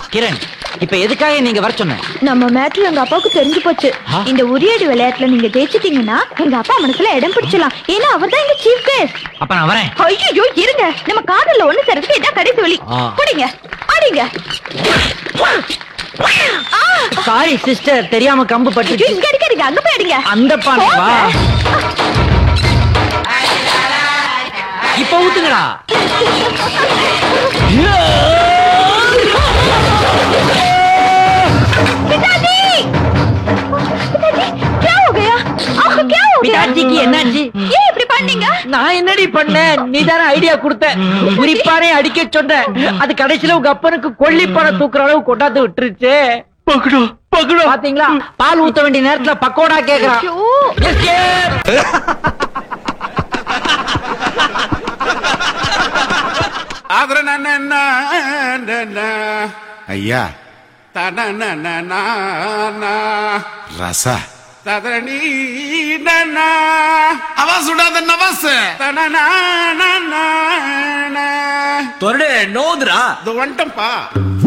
கிரண் இப்ப எதுக்காக நீங்க வர சொன்ன நம்ம மேட்ரு எங்க அப்பாவுக்கு தெரிஞ்சு போச்சு ஆ? இந்த உரியடி விளையாட்டுல நீங்க ஜெயிச்சிட்டீங்கன்னா எங்க அப்பா மனசுல இடம் பிடிச்சலாம் ஏன்னா அவர் தான் எங்க சீஃப் கெஸ்ட் அப்ப நான் வரேன் ஐயோ இருங்க நம்ம காதல்ல ஒண்ணு சேர்றதுக்கு இதான் கடைசி வழி ஆ. குடிங்க ஆடிங்க சாரி சிஸ்டர் தெரியாம கம்பு ஐயோ, பட்டுச்சு இங்க அடிக்காதீங்க அங்க போய் அடிங்க அந்த பானை வா போங்க. இப்ப ஊத்துங்கடா पिताजी पिताजी क्या हो गया आपको क्या हो गया பிதாஜிக்கு என்னாச்சு ஏன் இப்படி பண்ணீங்க நான் என்னடி பண்ணேன் நீ தானே ஐடியா கொடுத்த குறிப்பானே அடிக்க சொன்ன அது கடைசியில உங்க அப்பனுக்கு கொல்லி பணம் தூக்குற அளவு கொண்டாந்து விட்டுருச்சு பகுடா பகுடா பாத்தீங்களா பால் ஊத்த வேண்டிய நேரத்துல பக்கோடா கேக்குறான் ஐயோ. Escape! ஆதர ஐயா தன ரச ததனி அவ சுடாத நவாஸ் தன தொரடு நோதுரா இது வந்துட்டம்பா